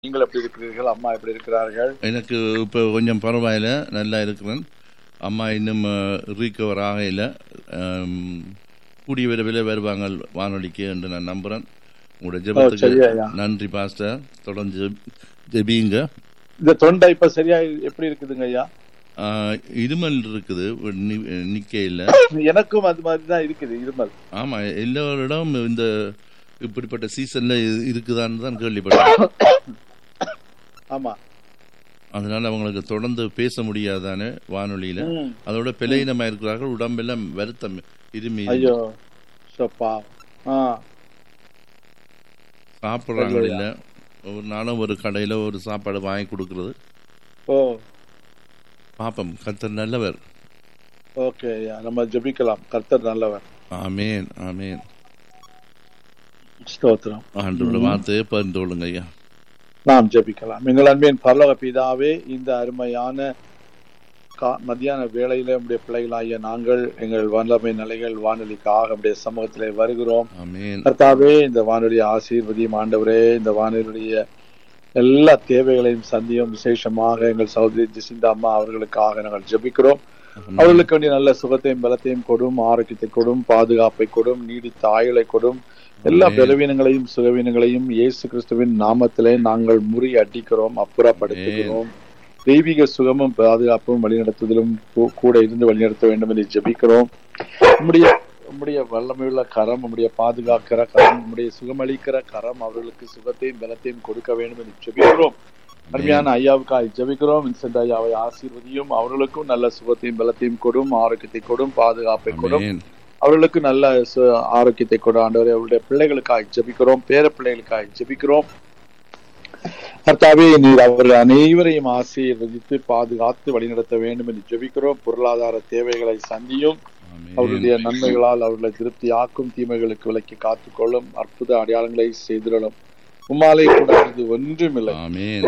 நீங்கள் எப்படி இருக்கிறீர்கள் அம்மா எப்படி இருக்கிறார்கள் எனக்கு இப்போ கொஞ்சம் பரவாயில்ல நல்லா இருக்கிறேன் அம்மா இன்னும் ரீகவர் ஆகையில் கூடிய விரைவில் வருவாங்க வானொலிக்கு என்று நான் நம்புகிறேன் உங்களோட சரி ஜெபத்துக்கு ஐயா. நன்றி பாஸ்டர் தொடர்ந்து ஜெப- ஜெபியுங்க இந்த தொண்டை இப்ப சரியா எப்படி இருக்குதுங்க ஐயா ஆஹ், இருமல் இருக்குது நிக்கையில் எனக்கும் அது மாதிரி தான் இருக்குது இருமல் ஆமாம் எல்லோரிடம் இந்த இப்படிப்பட்ட சீசனில் இருக்குதான்னு தான் கேள்விப்பட்டேன் ஆமா அதனால அவங்களுக்கு தொடர்ந்து பேச முடியாதானே வானொலியில் ம். அதோட பிழையினமாக இருக்கிறார்கள் உடம்பெல்லாம் வருத்தம் இருமி ஐயோ சப்பா ஆ சாப்பிட்றாங்க ஐயோ. இல்லை ஒரு நாளும் ஒரு கடையில் ஒரு சாப்பாடு வாங்கி கொடுக்கறது ஓ பாப்பம் கர்த்தர் நல்லவர் ஓகே ஐயா நம்ம ஜெபிக்கலாம் கர்த்தர் நல்லவர் ஆமேன் ஆமேன் ஸ்தோத்திரம் ஆண்டோட வார்த்தையை பகிர்ந்து கொள்ளுங்க ஐயா நாம் ஜெபிக்கலாம் எங்கள் அன்பின் பரலோக பிதாவே இந்த அருமையான கா- மத்தியான வேளையில நம்முடைய பிள்ளைகளாகிய நாங்கள் எங்கள் வல்லமை நிலைகள் வானொலிக்காக நம்முடைய சமூகத்திலே வருகிறோம் ஆமேன் கர்த்தாவே இந்த வானொலி ஆசீர்வதியும் ஆண்டவரே இந்த வானொலியுடைய எல்லா தேவைகளையும் சந்தியும் விசேஷமாக எங்கள் சகோதரி ஜிசிந்தா அம்மா அவர்களுக்காக நாங்கள் ஜெபிக்கிறோம் அவர்களுக்கு வேண்டிய நல்ல சுகத்தையும் பலத்தையும் கொடும் ஆரோக்கியத்தை கொடும் பாதுகாப்பை கொடும் நீடித்த ஆயுளை கொடும் எல்லா ஆமென். பலவீனங்களையும் சுகவீனங்களையும் இயேசு கிறிஸ்துவின் நாமத்திலே நாங்கள் முறி அடிக்கிறோம் அப்புறப்படுத்துகிறோம் தெய்வீக சுகமும் பாதுகாப்பும் வழிநடத்துதலும் கூ- கூட இருந்து வழிநடத்த வேண்டும் என்று ஜெபிக்கிறோம் உம்முடைய உம்முடைய வல்லமையுள்ள கரம் உம்முடைய பாதுகாக்கிற கரம் உம்முடைய சுகமளிக்கிற கரம் அவர்களுக்கு சுகத்தையும் பலத்தையும் கொடுக்க வேண்டும் என்று ஜெபிக்கிறோம் அருமையான ஐயாவுக்காய் ஜெபிக்கிறோம் வின்சென்ட் ஐயாவை ஆசீர்வதியும் அவர்களுக்கும் நல்ல சுகத்தையும் பலத்தையும் கொடும் ஆரோக்கியத்தை கொடும் பாதுகாப்பை கொடும் ஆமேன் அவர்களுக்கு நல்ல சு- ஆரோக்கியத்தை கொடு ஆண்டவரே அவருடைய பிள்ளைகளுக்காக ஜெபிக்கிறோம் பேர பிள்ளைகளுக்காக ஜெபிக்கிறோம் கர்த்தாவே நீர் அவர்கள் அனைவரையும் ஆசீர்வதித்து பாதுகாத்து வழிநடத்த வேண்டும் என்று ஜெபிக்கிறோம் பொருளாதார தேவைகளை சந்தியும் அவருடைய ஆமேன் நன்மைகளால் அவர்களை திருப்தியாக்கும் தீமைகளுக்கு விலக்கி காத்துக்கொள்ளும் அற்புத அடையாளங்களை செய்திடலும் உம்மாலே கூடாது ஒன்றுமில்லை ஆமேன்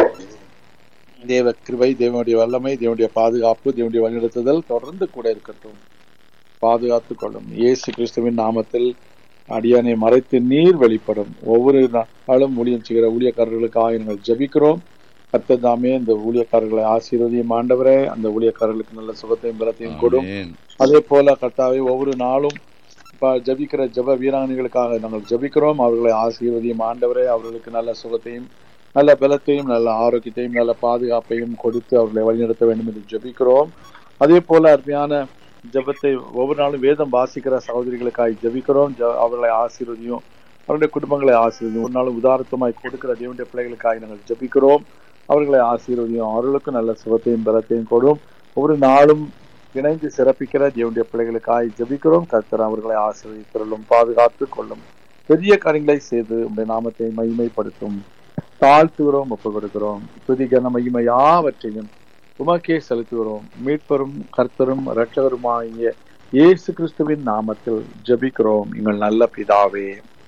தேவ கிருபை தேவனுடைய வல்லமை தேவனுடைய பாதுகாப்பு தேவனுடைய வழிநடத்துதல் தொடர்ந்து கூட இருக்கட்டும் பாதுகாத்துக் கொள்ளும் இயேசு கிறிஸ்துவின் நாமத்தில் அடியானை மறைத்து நீர் வெளிப்படும் ஒவ்வொரு நாளும் ஊழியம் செய்கிற ஊழியக்காரர்களுக்காக நாங்கள் ஜெபிக்கிறோம் கர்த்தர் தாமே இந்த ஊழியக்காரர்களை ஆசீர்வதியும் ஆண்டவரே அந்த ஊழியக்காரர்களுக்கு நல்ல சுகத்தையும் பலத்தையும் கொடும் ஆமேன் அதே போல கர்த்தாவே ஒவ்வொரு நாளும் இப்ப ஜபிக்கிற ஜப வீராங்கனைகளுக்காக நாங்கள் ஜபிக்கிறோம் அவர்களை ஆசீர்வதியும் ஆண்டவரே அவர்களுக்கு நல்ல சுகத்தையும் நல்ல பலத்தையும் நல்ல ஆரோக்கியத்தையும் நல்ல பாதுகாப்பையும் கொடுத்து அவர்களை வழிநடத்த வேண்டும் என்று ஜபிக்கிறோம் அதே போல அருமையான ஜெபத்தை ஒவ்வொரு நாளும் வேதம் வாசிக்கிற சகோதரிகளுக்காக ஜெபிக்கிறோம் ஜ- அவர்களை ஆசீர்வதியும் அவருடைய குடும்பங்களை ஆசீர்வதியும் ஒரு நாள் உதாரணமாய் கொடுக்கிற தேவனுடைய பிள்ளைகளுக்காக நாங்கள் ஜெபிக்கிறோம் அவர்களை ஆசீர்வதியும் அவர்களுக்கு நல்ல சுகத்தையும் பலத்தையும் கொடும் ஒவ்வொரு நாளும் இணைந்து சிறப்பிக்கிற தேவனுடைய பிள்ளைகளுக்காக ஜெபிக்கிறோம் கர்த்தர் அவர்களை ஆசீர்வதித்தருளும் பாதுகாத்து கொள்ளும் பெரிய காரியங்களை செய்து உடைய நாமத்தை மகிமைப்படுத்தும் தாழ்த்துகிறோம் ஒப்பு கொடுக்கிறோம் துதிகன மகிமை யாவற்றையும் உமக்கே செலுத்துகிறோம் மீட்பரும் கர்த்தரும் இரட்சகருமாகிய இயேசு கிறிஸ்துவின் நாமத்தில் ஜெபிக்கிறோம் எங்கள் நல்ல பிதாவே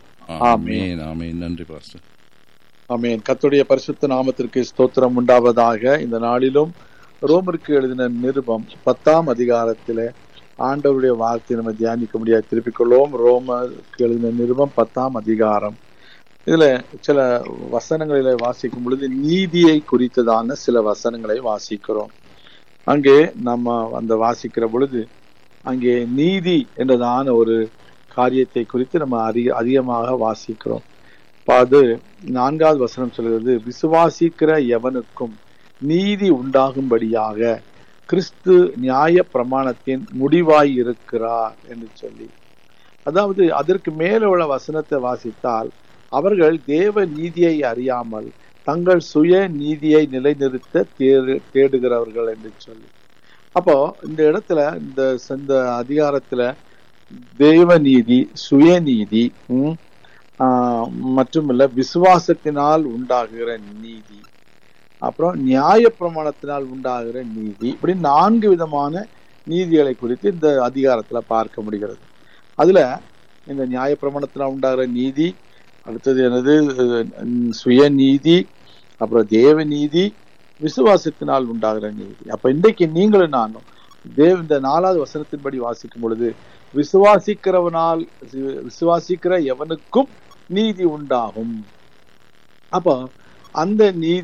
ஆமேன் ஆமேன் நன்றி பாஸ்டர் ஆமென் கர்த்தருடைய பரிசுத்த நாமத்திற்கு ஸ்தோத்திரம் உண்டாவதாக இந்த நாளிலும் ரோமருக்கு எழுதின நிருபம் பத்தாம் அதிகாரத்திலே ஆண்டவருடைய வார்த்தை நம்ம தியானிக்க முடியாது திருப்பிக் கொள்வோம் ரோமருக்கு எழுதின நிருபம் பத்தாம் அதிகாரம் இதுல சில வசனங்களில வாசிக்கும் பொழுது நீதியை குறித்ததான சில வசனங்களை வாசிக்கிறோம் அங்கே நம்ம அந்த வாசிக்கிற பொழுது அங்கே நீதி என்றதான ஒரு காரியத்தை குறித்து நம்ம அதிக அதிகமாக வாசிக்கிறோம் அப்ப அது நான்காவது வசனம் சொல்கிறது விசுவாசிக்கிற எவனுக்கும் நீதி உண்டாகும்படியாக கிறிஸ்து நியாய பிரமாணத்தின் முடிவாய் இருக்கிறார் என்று சொல்லி அதாவது அதற்கு மேல உள்ள வசனத்தை வாசித்தால் அவர்கள் தேவ நீதியை அறியாமல் தங்கள் சுய நீதியை நிலைநிறுத்த தேடு தேடுகிறவர்கள் என்று சொல்லி அப்போ இந்த இடத்துல இந்த இந்த அதிகாரத்துல தேவ நீதி சுயநீதி ம், ஆஹ், மட்டுமல்ல விசுவாசத்தினால் உண்டாகுகிற நீதி அப்புறம் நியாய பிரமாணத்தினால் உண்டாகிற நீதி இப்படி நான்கு விதமான நீதிகளை குறித்து இந்த அதிகாரத்துல பார்க்க முடிகிறது அதுல இந்த நியாய பிரமாணத்தினால் உண்டாகிற நீதி அடுத்தது என்னது அஹ், சுயநீதி அப்புறம் தேவ நீதி விசுவாசத்தினால் உண்டாகிற நீதி அப்ப இன்றைக்கு நீங்களும் நானும் தேவ இந்த நாலாவது வசனத்தின்படி வாசிக்கும் பொழுது விசுவாசிக்கிறவனால் விசுவாசிக்கிற எவனுக்கும் நீதி உண்டாகும் அப்போ அந்த நீ